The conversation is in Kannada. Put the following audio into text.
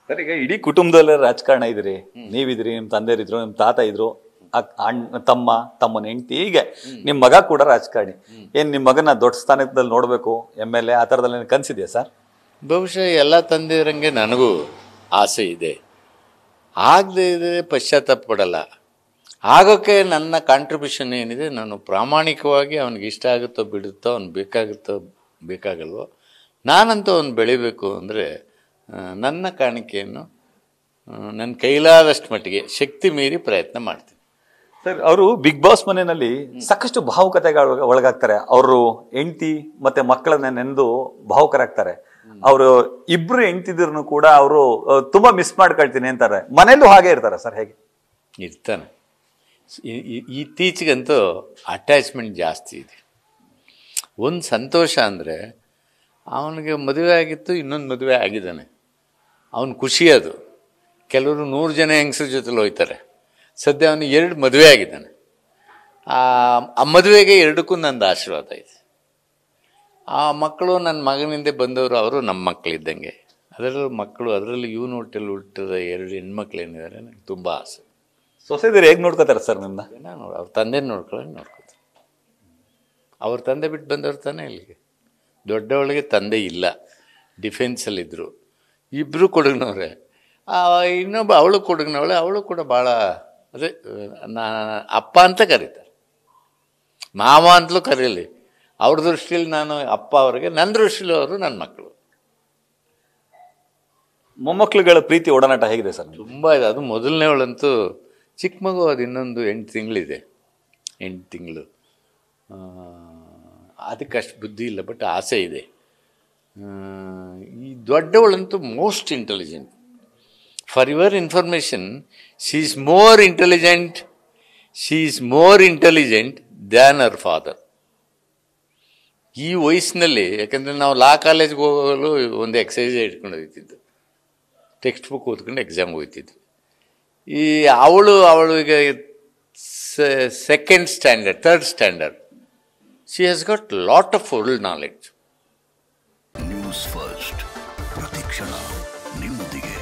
ಸರ್ ಈಗ ಇಡೀ ಕುಟುಂಬದಲ್ಲೇ ರಾಜಕಾರಣ ಇದ್ರಿ ನೀವಿದ್ರಿ ನಿಮ್ ತಂದೆ ಇದ್ರು ನಿಮ್ ತಾತ ಇದ್ರು ಅಕ್- ಅಣ್ಣ ತಮ್ಮ ತಮ್ಮನ ಹೆಂಡತಿ ಹೀಗೆ ನಿಮ್ ಮಗ ಕೂಡ ರಾಜಕಾರಣಿ ಏನ್ ನಿಮ್ ಮಗನ ದೊಡ್ಡ ಸ್ಥಾನದಲ್ಲಿ ನೋಡ್ಬೇಕು ಎಮ್ ಎಲ್ ಎ ಆ ಥರದಲ್ಲಿ ಕನ್ಸಿದ್ಯಾ ಸರ್ ಬಹುಶಃ ಎಲ್ಲ ತಂದೆಯರಂಗೆ ನನಗೂ ಆಸೆ ಇದೆ ಆಗದೆ ಇದ್ರೆ ಪಶ್ಚಾತ್ತಾಪ ಪಡಲ್ಲ ಆಗೋಕ್ಕೆ ನನ್ನ ಕಾಂಟ್ರಿಬ್ಯೂಷನ್ ಏನಿದೆ ನಾನು ಪ್ರಾಮಾಣಿಕವಾಗಿ ಅವನಿಗೆ ಇಷ್ಟ ಆಗುತ್ತೋ ಬಿಡುತ್ತೋ ಅವ್ನು ಬೇಕಾಗುತ್ತೋ ಬೇಕಾಗಲ್ವೋ ನಾನಂತೂ ಅವ್ನು ಬೆಳಿಬೇಕು ಅಂದರೆ ನನ್ನ ಕಾಣಿಕೆಯನ್ನು ಆ, ನನ್ನ ಕೈಲಾದಷ್ಟು ಮಟ್ಟಿಗೆ ಶಕ್ತಿ ಮೀರಿ ಪ್ರಯತ್ನ ಮಾಡ್ತೀನಿ ಸರ್ ಅವರು ಬಿಗ್ ಬಾಸ್ ಮನೆಯಲ್ಲಿ ಸಾಕಷ್ಟು ಭಾವುಕತೆಗೆ ಒಳಗ- ಒಳಗಾಗ್ತಾರೆ ಅವರು ಹೆಂಡತಿ ಮತ್ತೆ ಮಕ್ಕಳನ್ನ ನೆಂದು ಭಾವುಕರಾಗ್ತಾರೆ ಅವರು ಇಬ್ರು ಹೆಂಡತಿದ್ರು ಕೂಡ ಅವರು ತುಂಬಾ ಮಿಸ್ ಮಾಡ್ಕೊಳ್ತೀನಿ ಅಂತಾರೆ ಮನೇಲೂ ಹಾಗೆ ಇರ್ತಾರೆ ಸರ್ ಹೇಗೆ ಇರ್ತಾನೆ ಈ- ಈ- ಇತ್ತೀಚೆಗಂತೂ ಅಟ್ಯಾಚ್ಮೆಂಟ್ ಜಾಸ್ತಿ ಇದೆ ಒಂದು ಸಂತೋಷ ಅಂದರೆ ಅವನಿಗೆ ಮದುವೆ ಆಗಿತ್ತು ಇನ್ನೊಂದು ಮದುವೆ ಆಗಿದ್ದಾನೆ ಅವನು ಖುಷಿ ಅದು ಕೆಲವರು ನೂರು ಜನ ಹೆಂಗಸ್ರ ಜೊತೆಲಿ ಹೋಯ್ತಾರೆ ಸದ್ಯ ಅವನಿಗೆ ಎರಡು ಮದುವೆ ಆಗಿದ್ದಾನೆ ಆ ಆ ಮದುವೆಗೆ ಎರಡಕ್ಕೂ ನಂದು ಆಶೀರ್ವಾದ ಇದೆ ಆ ಮಕ್ಕಳು ನನ್ನ ಮಗನಿಂದ ಬಂದವರು ಅವರು ನಮ್ಮ ಮಕ್ಕಳಿದ್ದಂಗೆ ಅದರಲ್ಲೂ ಮಕ್ಕಳು ಅದರಲ್ಲೂ ಇವನು ಹೊಟ್ಟೆಲ್ಲಿ ಹುಟ್ಟಿದ ಎರಡು ಹೆಣ್ಮಕ್ಳು ಏನಿದ್ದಾರೆ ನನಗೆ ತುಂಬ ಆಸೆ ಸೊಸೆದಿರು ಹೇಗೆ ನೋಡ್ಕೋತಾರೆ ಸರ್ ನಿಮ್ನ ಜನ ನೋಡಿ ಅವ್ರ ತಂದೆ ನೋಡ್ಕೊಳ್ಳೋಕೆ ನೋಡ್ಕೊತಾರೆ ಅವ್ರ ತಂದೆ ಬಿಟ್ಟು ಬಂದವ್ರು ತಾನೇ ಇಲ್ಲಿಗೆ ದೊಡ್ಡವಳಿಗೆ ತಂದೆ ಇಲ್ಲ ಡಿಫೆನ್ಸಲ್ಲಿದ್ದರು ಇಬ್ಬರು ಕೊಡಗ್ನವ್ರೆ ಇನ್ನೊಬ್ಬ ಅವಳು ಕೊಡಗ್ನವಳೆ ಅವಳು ಕೂಡ ಭಾಳ ಅದೇ ನಾ ಅಪ್ಪ ಅಂತ ಕರೀತಾರೆ ಮಾವ ಅಂತಲೂ ಕರೀಲಿ ಅವ್ರ ದೃಷ್ಟಿಯಲ್ಲಿ ನಾನು ಅಪ್ಪ ಅವ್ರಿಗೆ ನನ್ನ ದೃಷ್ಟಿಲಿ ಅವರು ನನ್ನ ಮಕ್ಕಳು ಮೊಮ್ಮಕ್ಕಳುಗಳ ಪ್ರೀತಿ ಒಡನಾಟ ಹೇಗಿದೆ ಸರ್ ನಿಮ್ದು? ತುಂಬ ಇದೆ ಅದು ಮೊದಲನೇವಳಂತೂ ಚಿಕ್ಕ ಮಗು ಅದು ಇನ್ನೊಂದು ಎಂಟು ತಿಂಗಳಿದೆ ಎಂಟು ತಿಂಗಳು ಅದಕ್ಕೆ ಅಷ್ಟು ಬುದ್ಧಿ ಇಲ್ಲ ಬಟ್ ಆಸೆ ಇದೆ ಆ, ಈ ದೊಡ್ಡವಳಂತೂ most intelligent for your information she is more intelligent she is more intelligent than our father ಈ ವಯಸ್ಸಿನಲ್ಲಿ ಯಾಕಂದರೆ ನಾವು ಲಾ ಕಾಲೇಜ್ಗೆ ಹೋಗಲು ಒಂದು ಎಕ್ಸಸೈಸ್ ಇಟ್ಕೊಂಡು ಹೋಗ್ತಿದ್ದು ಟೆಕ್ಸ್ಟ್ ಬುಕ್ ಓದ್ಕೊಂಡು ಎಕ್ಸಾಮ್ ಹೋಗ್ತಿದ್ವಿ ಈ ಅವಳು ಅವಳು ಈಗ second standard third standard she has got lot of world knowledge news first ಪ್ರತಿಕ್ಷಣ ನಿಮ್ಮೊಂದಿಗೆ